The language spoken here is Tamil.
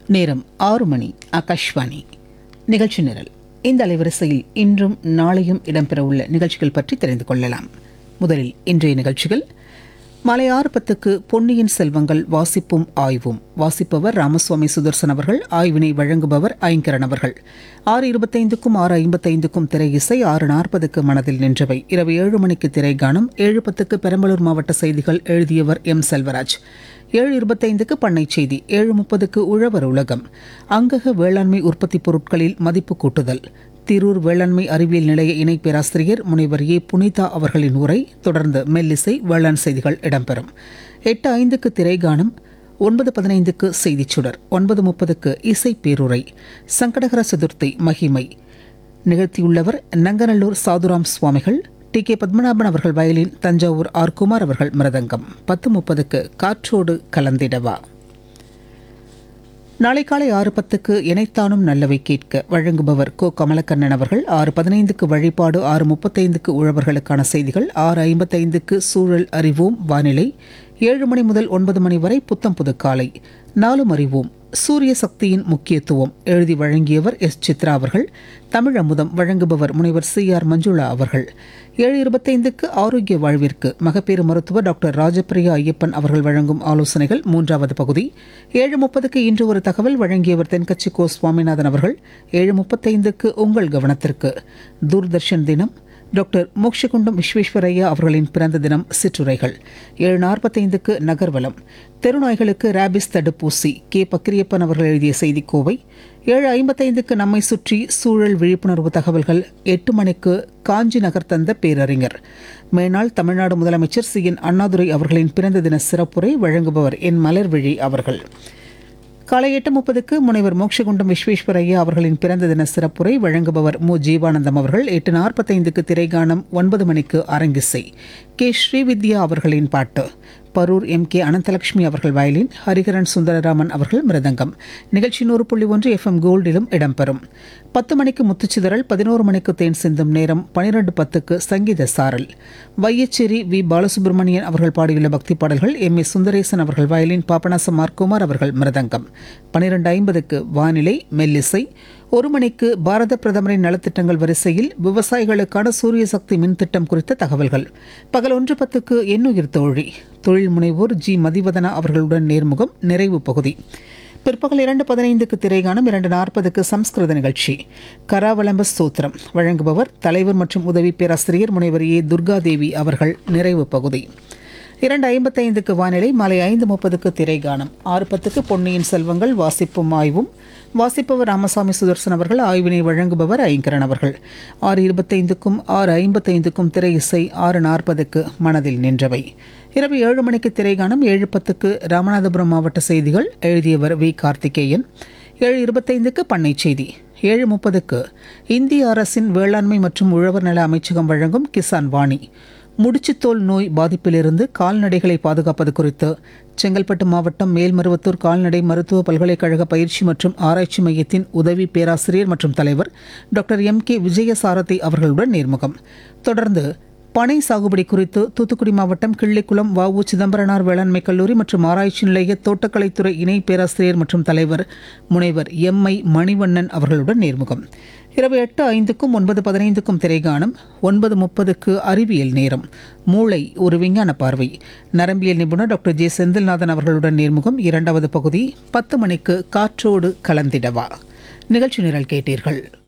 நேரம் ஆறு மணி ஆகாஷ்வாணி நிகழ்ச்சி நிரல் இந்த அலைவரிசையில் இன்றும் நாளையும் இடம்பெறவுள்ள நிகழ்ச்சிகள் பற்றி தெரிந்து கொள்ளலாம் முதலில் இன்றைய நிகழ்ச்சிகள் மாலை ஆறு பத்துக்கு பொன்னியின் செல்வங்கள் வாசிப்பும் ஆய்வும் வாசிப்பவர் ராமசுவாமி சுதர்சன் அவர்கள் ஆய்வினை வழங்குபவர் ஐங்கரன் அவர்கள் ஆறு இருபத்தைந்துக்கும் ஆறு ஐம்பத்தைந்துக்கும் திரை இசை ஆறு நாற்பதுக்கு மனதில் நின்றவை இரவு ஏழு மணிக்கு திரை கானம் ஏழு பத்துக்கு பெரம்பலூர் மாவட்ட செய்திகள் எழுதியவர் எம் செல்வராஜ் ஏழு இருபத்தைந்துக்கு பண்ணை செய்தி ஏழு முப்பதுக்கு உழவர் உலகம் அங்கக வேளாண்மை உற்பத்தி பொருட்களில் மதிப்பு கூட்டுதல் திரூர் வேளாண்மை அறிவியல் நிலைய இணை பேராசிரியர் முனைவர் ஏ புனிதா அவர்களின் உரை தொடர்ந்து மெல்லிசை வேளாண் செய்திகள் இடம்பெறும் எட்டு ஐந்துக்கு திரைகானம் ஒன்பது பதினைந்துக்கு செய்திச் சுடர் ஒன்பது முப்பதுக்கு இசை பேருரை சங்கடகர சதுர்த்தி மகிமை நிகழ்த்தியுள்ளவர் நங்கநல்லூர் சாதுராம் சுவாமிகள் டி கே பத்மநாபன் அவர்கள் வயலின் தஞ்சாவூர் ஆர் குமார் அவர்கள் மிருதங்கம் பத்து முப்பதுக்கு காற்றோடு கலந்திடவா நாளை காலை ஆறு பத்துக்கு இணைத்தானும் நல்லவை கேட்க வழங்குபவர் கோ கமலக்கண்ணன் அவர்கள் ஆறு பதினைந்துக்கு வழிபாடு ஆறு முப்பத்தைந்துக்கு உழவர்களுக்கான செய்திகள் ஆறு ஐம்பத்தைந்துக்கு சூழல் அறிவோம் வானிலை ஏழு மணி முதல் ஒன்பது மணி வரை புத்தம் புது காலை நாலும் அறிவோம் சூரிய சக்தியின் முக்கியத்துவம் எழுதி வழங்கியவர் எஸ் சித்ரா அவர்கள் தமிழ் அமுதம் வழங்குபவர் முனைவர் சி ஆர் மஞ்சுளா அவர்கள் ஏழு இருபத்தைந்துக்கு ஆரோக்கிய வாழ்விற்கு மகப்பேறு மருத்துவர் டாக்டர் ராஜபிரியா ஐயப்பன் அவர்கள் வழங்கும் ஆலோசனைகள் மூன்றாவது பகுதி ஏழு முப்பதுக்கு இன்று ஒரு தகவல் வழங்கியவர் தென்கட்சி கோ சுவாமிநாதன் அவர்கள் ஏழு முப்பத்தைந்துக்கு உங்கள் கவனத்திற்கு தூர்தர்ஷன் தினம் டாக்டர் மோக்ஷகுண்டம் விஸ்வேஸ்வரையா அவர்களின் பிறந்த தினம் சிற்றுரைகள் ஏழு நாற்பத்தைந்துக்கு நகர்வலம் தெருநாய்களுக்கு ரேபிஸ் தடுப்பூசி கே பக்கிரியப்பன் அவர்கள் எழுதிய செய்திக்கோவை ஏழு ஐம்பத்தைந்துக்கு நம்மை சுற்றி சூழல் விழிப்புணர்வு தகவல்கள் எட்டு மணிக்கு காஞ்சி நகர் தந்த பேரறிஞர் மேனாள் தமிழ்நாடு முதலமைச்சர் சி என் அண்ணாதுரை அவர்களின் பிறந்த தின சிறப்புரை வழங்குபவர் என் மலர்விழி அவர்கள் காலை எட்டு முப்பதுக்கு முனைவர் மோட்சகுண்டம் விஸ்வேஸ்வரையா அவர்களின் பிறந்த தின சிறப்புரை வழங்குபவர் மு ஜீவானந்தம் அவர்கள் எட்டு நாற்பத்தைந்துக்கு திரைகானம் ஒன்பது மணிக்கு அரங்கிசை கே ஸ்ரீவித்யா அவர்களின் பாட்டு பரூர் எம் கே அனந்தலட்சுமி அவர்கள் வயலின் ஹரிஹரன் சுந்தரராமன் அவர்கள் மிருதங்கம் நிகழ்ச்சி நூறு புள்ளி ஒன்று எஃப்எம் கோல்டிலும் இடம்பெறும் பத்து மணிக்கு முத்துச்சிதறல் பதினோரு மணிக்கு தேன் சிந்தும் நேரம் பனிரெண்டு பத்துக்கு சங்கீத சாரல் வையச்சேரி வி பாலசுப்ரமணியன் அவர்கள் பாடியுள்ள பக்தி பாடல்கள் எம் ஏ சுந்தரேசன் அவர்கள் வயலின் பாபநாசம் மார்க்குமார் அவர்கள் மிருதங்கம் பனிரெண்டு ஐம்பதுக்கு வானிலை மெல்லிசை ஒரு மணிக்கு பாரத பிரதமரின் நலத்திட்டங்கள் வரிசையில் விவசாயிகளுக்கான சூரிய சக்தி மின் திட்டம் குறித்த தகவல்கள் பகல் ஒன்று பத்துக்கு எண்ணுயிர் தோழி தொழில் முனைவோர் ஜி மதிவதனா அவர்களுடன் நேர்முகம் நிறைவு பகுதி பிற்பகல் இரண்டு பதினைந்துக்கு திரைகானம் இரண்டு நாற்பதுக்கு சம்ஸ்கிருத நிகழ்ச்சி கராவலம்ப ஸ்தோத்திரம் வழங்குபவர் தலைவர் மற்றும் உதவி பேராசிரியர் முனைவர் ஏ துர்காதேவி அவர்கள் நிறைவு பகுதி இரண்டு ஐம்பத்தைந்துக்கு வானிலை மாலை ஐந்து முப்பதுக்கு திரைகானம் ஆறு பத்துக்கு பொன்னியின் செல்வங்கள் வாசிப்பும் ஆய்வும் வாசிப்பவர் ராமசாமி சுதர்சன் அவர்கள் ஆய்வினை வழங்குபவர் ஐங்கரன் அவர்கள் ஆறு இருபத்தைந்துக்கும் ஆறு ஐம்பத்தைந்துக்கும் திரை இசை ஆறு நாற்பதுக்கு மனதில் நின்றவை இரவு ஏழு மணிக்கு திரைகானம் ஏழு பத்துக்கு ராமநாதபுரம் மாவட்ட செய்திகள் எழுதியவர் வி கார்த்திகேயன் ஏழு இருபத்தைந்துக்கு பண்ணை செய்தி ஏழு முப்பதுக்கு இந்திய அரசின் வேளாண்மை மற்றும் உழவர் நல அமைச்சகம் வழங்கும் கிசான் வாணி முடிச்சுத்தோல் நோய் பாதிப்பிலிருந்து கால்நடைகளை பாதுகாப்பது குறித்து செங்கல்பட்டு மாவட்டம் மேல்மருவத்தூர் கால்நடை மருத்துவ பல்கலைக்கழக பயிற்சி மற்றும் ஆராய்ச்சி மையத்தின் உதவி பேராசிரியர் மற்றும் தலைவர் டாக்டர் எம் கே விஜயசாரதி அவர்களுடன் நேர்முகம் தொடர்ந்து பனை சாகுபடி குறித்து தூத்துக்குடி மாவட்டம் கிள்ளிக்குளம் வஉ சிதம்பரனார் வேளாண்மை கல்லூரி மற்றும் ஆராய்ச்சி நிலைய தோட்டக்கலைத்துறை இணை பேராசிரியர் மற்றும் தலைவர் முனைவர் எம் ஐ மணிவண்ணன் அவர்களுடன் நேர்முகம் இரவு எட்டு ஐந்துக்கும் ஒன்பது பதினைந்துக்கும் திரைகாணும் ஒன்பது முப்பதுக்கு அறிவியல் நேரம் மூளை ஒரு விஞ்ஞான பார்வை நரம்பியல் நிபுணர் டாக்டர் ஜே செந்தில்நாதன் அவர்களுடன் நேர்முகம் இரண்டாவது பகுதி பத்து மணிக்கு காற்றோடு கலந்திடவா நிகழ்ச்சி நிரல் கேட்டீர்கள்